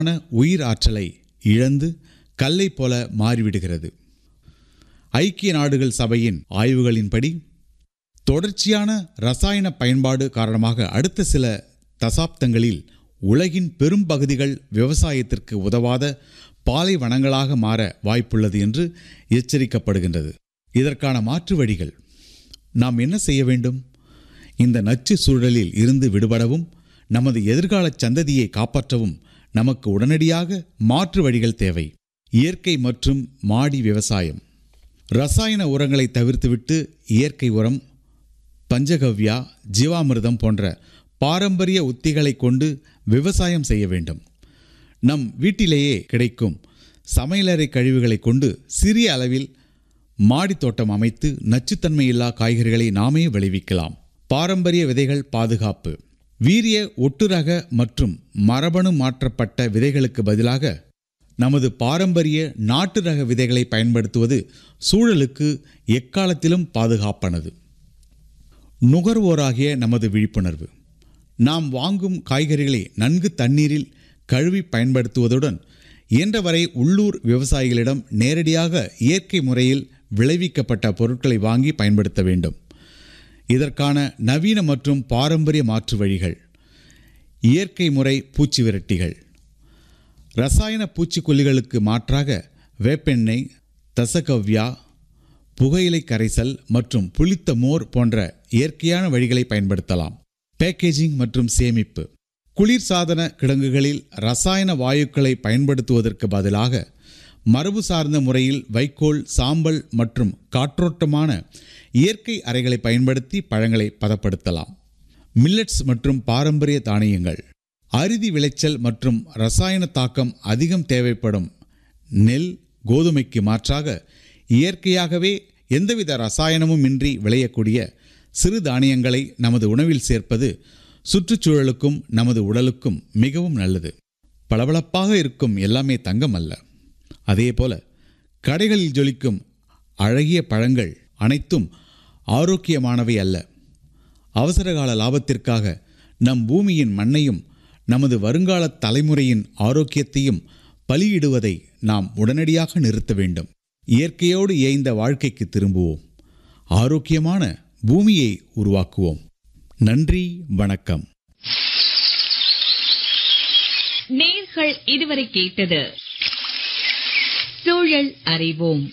உயிர் ஆற்றலை இழந்து கல்லை போல மாறிவிடுகிறது ஐக்கிய நாடுகள் சபையின் ஆய்வுகளின்படி தொடர்ச்சியான ரசாயன பயன்பாடு காரணமாக அடுத்த சில தசாப்தங்களில் உலகின் பெரும் பகுதிகள் விவசாயத்திற்கு உதவாத பாலைவனங்களாக மாற வாய்ப்புள்ளது என்று எச்சரிக்கப்படுகின்றது இதற்கான மாற்று வழிகள் நாம் என்ன செய்ய வேண்டும் இந்த நச்சு சூழலில் இருந்து விடுபடவும் நமது எதிர்கால சந்ததியை காப்பாற்றவும் நமக்கு உடனடியாக மாற்று வழிகள் தேவை இயற்கை மற்றும் மாடி விவசாயம் ரசாயன உரங்களை தவிர்த்துவிட்டு இயற்கை உரம் பஞ்சகவ்யா ஜீவாமிர்தம் போன்ற பாரம்பரிய உத்திகளை கொண்டு விவசாயம் செய்ய வேண்டும் நம் வீட்டிலேயே கிடைக்கும் சமையலறை கழிவுகளை கொண்டு சிறிய அளவில் மாடித் தோட்டம் அமைத்து நச்சுத்தன்மையில்லா காய்கறிகளை நாமே விளைவிக்கலாம் பாரம்பரிய விதைகள் பாதுகாப்பு வீரிய ஒட்டுரக மற்றும் மரபணு மாற்றப்பட்ட விதைகளுக்கு பதிலாக நமது பாரம்பரிய நாட்டு ரக விதைகளை பயன்படுத்துவது சூழலுக்கு எக்காலத்திலும் பாதுகாப்பானது நுகர்வோராகிய நமது விழிப்புணர்வு நாம் வாங்கும் காய்கறிகளை நன்கு தண்ணீரில் கழுவி பயன்படுத்துவதுடன் இயன்றவரை உள்ளூர் விவசாயிகளிடம் நேரடியாக இயற்கை முறையில் விளைவிக்கப்பட்ட பொருட்களை வாங்கி பயன்படுத்த வேண்டும் இதற்கான நவீன மற்றும் பாரம்பரிய மாற்று வழிகள் இயற்கை முறை பூச்சி விரட்டிகள் ரசாயன பூச்சிக்கொல்லிகளுக்கு மாற்றாக வேப்பெண்ணெய் தசகவ்யா புகையிலை கரைசல் மற்றும் புளித்த மோர் போன்ற இயற்கையான வழிகளை பயன்படுத்தலாம் பேக்கேஜிங் மற்றும் சேமிப்பு குளிர் சாதன கிடங்குகளில் ரசாயன வாயுக்களை பயன்படுத்துவதற்கு பதிலாக மரபு சார்ந்த முறையில் வைக்கோல் சாம்பல் மற்றும் காற்றோட்டமான இயற்கை அறைகளை பயன்படுத்தி பழங்களை பதப்படுத்தலாம் மில்லட்ஸ் மற்றும் பாரம்பரிய தானியங்கள் அரிதி விளைச்சல் மற்றும் ரசாயன தாக்கம் அதிகம் தேவைப்படும் நெல் கோதுமைக்கு மாற்றாக இயற்கையாகவே எந்தவித ரசாயனமும் இன்றி விளையக்கூடிய சிறு தானியங்களை நமது உணவில் சேர்ப்பது சுற்றுச்சூழலுக்கும் நமது உடலுக்கும் மிகவும் நல்லது பளபளப்பாக இருக்கும் எல்லாமே தங்கம் அல்ல அதேபோல கடைகளில் ஜொலிக்கும் அழகிய பழங்கள் அனைத்தும் ஆரோக்கியமானவை அல்ல அவசரகால லாபத்திற்காக நம் பூமியின் மண்ணையும் நமது வருங்கால தலைமுறையின் ஆரோக்கியத்தையும் பலியிடுவதை நாம் உடனடியாக நிறுத்த வேண்டும் இயற்கையோடு இயைந்த வாழ்க்கைக்கு திரும்புவோம் ஆரோக்கியமான பூமியை உருவாக்குவோம் நன்றி வணக்கம் நேர்கள் இதுவரை கேட்டது சூழல் அறிவோம்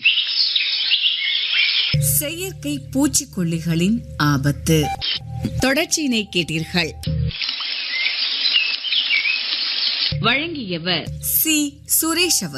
செயற்கை பூச்சிக்கொல்லிகளின் ஆபத்து தொடர்ச்சியினை கேட்டீர்கள் வழங்கியவர் சி சுரேஷ் அவர்